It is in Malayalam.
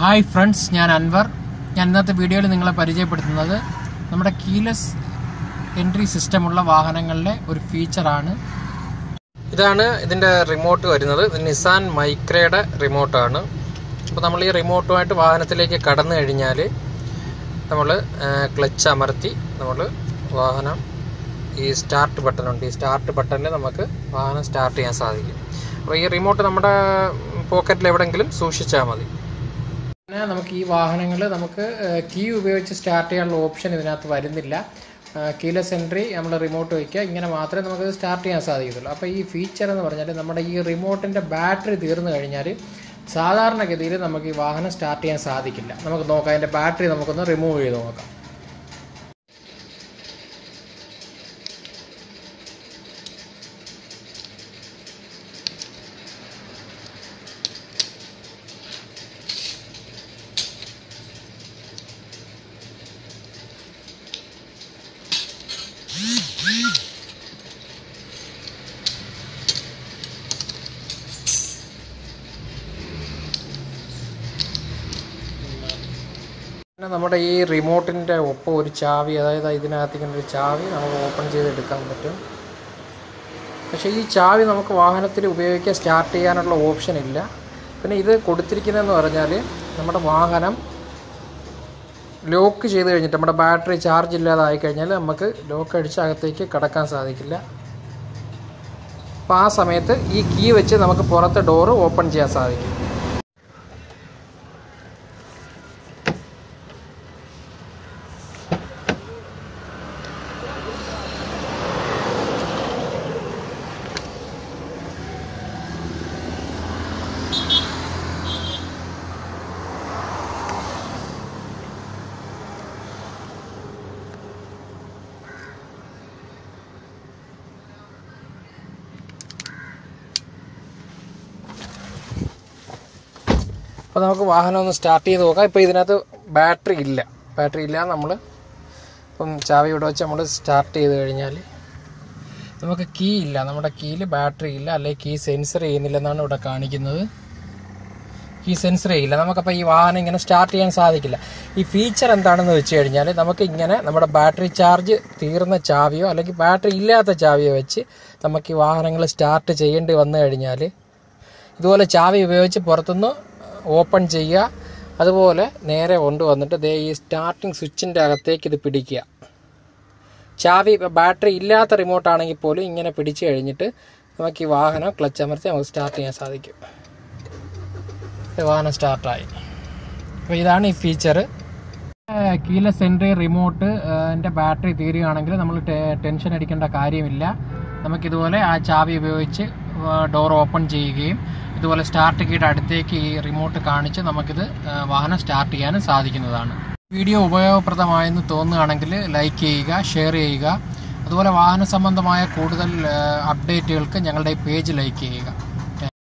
ഹായ് ഫ്രണ്ട്സ് ഞാൻ അൻവർ ഞാൻ ഇന്നത്തെ വീഡിയോയിൽ നിങ്ങളെ പരിചയപ്പെടുത്തുന്നത് നമ്മുടെ കീലെസ് എൻട്രി സിസ്റ്റമുള്ള വാഹനങ്ങളിലെ ഒരു ഫീച്ചറാണ് ഇതാണ് ഇതിൻ്റെ റിമോട്ട് വരുന്നത് ഇത് നിസാൻ മൈക്രയുടെ റിമോട്ടാണ് അപ്പോൾ നമ്മൾ ഈ റിമോട്ടുമായിട്ട് വാഹനത്തിലേക്ക് കടന്നു കഴിഞ്ഞാൽ നമ്മൾ ക്ലച്ച് അമർത്തി നമ്മൾ വാഹനം ഈ സ്റ്റാർട്ട് ബട്ടൺ ഉണ്ട് ഈ സ്റ്റാർട്ട് ബട്ടണിൽ നമുക്ക് വാഹനം സ്റ്റാർട്ട് ചെയ്യാൻ സാധിക്കും അപ്പോൾ ഈ റിമോട്ട് നമ്മുടെ പോക്കറ്റിൽ എവിടെയെങ്കിലും സൂക്ഷിച്ചാൽ മതി പിന്നെ നമുക്ക് ഈ വാഹനങ്ങൾ നമുക്ക് കീ ഉപയോഗിച്ച് സ്റ്റാർട്ട് ചെയ്യാനുള്ള ഓപ്ഷൻ ഇതിനകത്ത് വരുന്നില്ല കീലെസ് എൻട്രി നമ്മൾ റിമോട്ട് വയ്ക്കുക ഇങ്ങനെ മാത്രമേ നമുക്ക് സ്റ്റാർട്ട് ചെയ്യാൻ സാധിക്കത്തുള്ളൂ അപ്പോൾ ഈ ഫീച്ചർ എന്ന് പറഞ്ഞാൽ നമ്മുടെ ഈ റിമോട്ടിൻ്റെ ബാറ്ററി തീർന്നു കഴിഞ്ഞാൽ സാധാരണഗതിയിൽ നമുക്ക് ഈ വാഹനം സ്റ്റാർട്ട് ചെയ്യാൻ സാധിക്കില്ല നമുക്ക് നോക്കാം അതിൻ്റെ ബാറ്ററി നമുക്കൊന്ന് റിമൂവ് ചെയ്ത് നോക്കാം പിന്നെ നമ്മുടെ ഈ റിമോട്ടിൻ്റെ ഒപ്പം ഒരു ചാവി അതായത് ഇതിനകത്ത് ഇങ്ങനെ ഒരു ചാവി നമുക്ക് ഓപ്പൺ ചെയ്തെടുക്കാൻ പറ്റും പക്ഷേ ഈ ചാവി നമുക്ക് വാഹനത്തിൽ ഉപയോഗിക്കാൻ സ്റ്റാർട്ട് ചെയ്യാനുള്ള ഓപ്ഷൻ ഇല്ല പിന്നെ ഇത് കൊടുത്തിരിക്കുന്നതെന്ന് പറഞ്ഞാൽ നമ്മുടെ വാഹനം ലോക്ക് ചെയ്ത് കഴിഞ്ഞിട്ട് നമ്മുടെ ബാറ്ററി ചാർജ് ഇല്ലാതെ ആയിക്കഴിഞ്ഞാൽ നമുക്ക് ലോക്ക് അടിച്ച് അകത്തേക്ക് കടക്കാൻ സാധിക്കില്ല അപ്പോൾ ആ സമയത്ത് ഈ കീ വെച്ച് നമുക്ക് പുറത്തെ ഡോറ് ഓപ്പൺ ചെയ്യാൻ സാധിക്കും അപ്പോൾ നമുക്ക് വാഹനം ഒന്ന് സ്റ്റാർട്ട് ചെയ്ത് നോക്കാം ഇപ്പോൾ ഇതിനകത്ത് ബാറ്ററി ഇല്ല ബാറ്ററി ഇല്ല നമ്മൾ ഇപ്പം ചാവി ഇവിടെ വെച്ച് നമ്മൾ സ്റ്റാർട്ട് ചെയ്ത് കഴിഞ്ഞാൽ നമുക്ക് കീ ഇല്ല നമ്മുടെ കീയിൽ ബാറ്ററി ഇല്ല അല്ലെങ്കിൽ കീ സെൻസർ ചെയ്യുന്നില്ലെന്നാണ് ഇവിടെ കാണിക്കുന്നത് കീ സെൻസർ ചെയ്യില്ല നമുക്കപ്പോൾ ഈ വാഹനം ഇങ്ങനെ സ്റ്റാർട്ട് ചെയ്യാൻ സാധിക്കില്ല ഈ ഫീച്ചർ എന്താണെന്ന് വെച്ച് കഴിഞ്ഞാൽ നമുക്ക് ഇങ്ങനെ നമ്മുടെ ബാറ്ററി ചാർജ് തീർന്ന ചാവിയോ അല്ലെങ്കിൽ ബാറ്ററി ഇല്ലാത്ത ചാവിയോ വെച്ച് നമുക്ക് ഈ വാഹനങ്ങൾ സ്റ്റാർട്ട് ചെയ്യേണ്ടി വന്നു കഴിഞ്ഞാൽ ഇതുപോലെ ചാവി ഉപയോഗിച്ച് പുറത്തുനിന്ന് ഓപ്പൺ ചെയ്യുക അതുപോലെ നേരെ കൊണ്ടുവന്നിട്ട് ദേ ഈ സ്റ്റാർട്ടിങ് സ്വിച്ചിൻ്റെ അകത്തേക്ക് ഇത് പിടിക്കുക ചാവി ബാറ്ററി ഇല്ലാത്ത റിമോട്ട് ആണെങ്കിൽ പോലും ഇങ്ങനെ പിടിച്ചു കഴിഞ്ഞിട്ട് നമുക്ക് ഈ വാഹനം ക്ലച്ച് അമർത്തി നമുക്ക് സ്റ്റാർട്ട് ചെയ്യാൻ സാധിക്കും വാഹനം സ്റ്റാർട്ടായി അപ്പോൾ ഇതാണ് ഈ ഫീച്ചർ കീലെസ് എൻട്രി റിമോട്ട് എൻ്റെ ബാറ്ററി തീരുകയാണെങ്കിൽ നമ്മൾ ടെൻഷൻ അടിക്കേണ്ട കാര്യമില്ല നമുക്കിതുപോലെ ആ ചാവി ഉപയോഗിച്ച് ഡോർ ഓപ്പൺ ചെയ്യുകയും ഇതുപോലെ സ്റ്റാർട്ട് കീയുടെ അടുത്തേക്ക് ഈ റിമോട്ട് കാണിച്ച് നമുക്കിത് വാഹനം സ്റ്റാർട്ട് ചെയ്യാനും സാധിക്കുന്നതാണ് വീഡിയോ ഉപയോഗപ്രദമായെന്ന് തോന്നുകയാണെങ്കിൽ ലൈക്ക് ചെയ്യുക ഷെയർ ചെയ്യുക അതുപോലെ വാഹന സംബന്ധമായ കൂടുതൽ അപ്ഡേറ്റുകൾക്ക് ഞങ്ങളുടെ പേജ് ലൈക്ക് ചെയ്യുക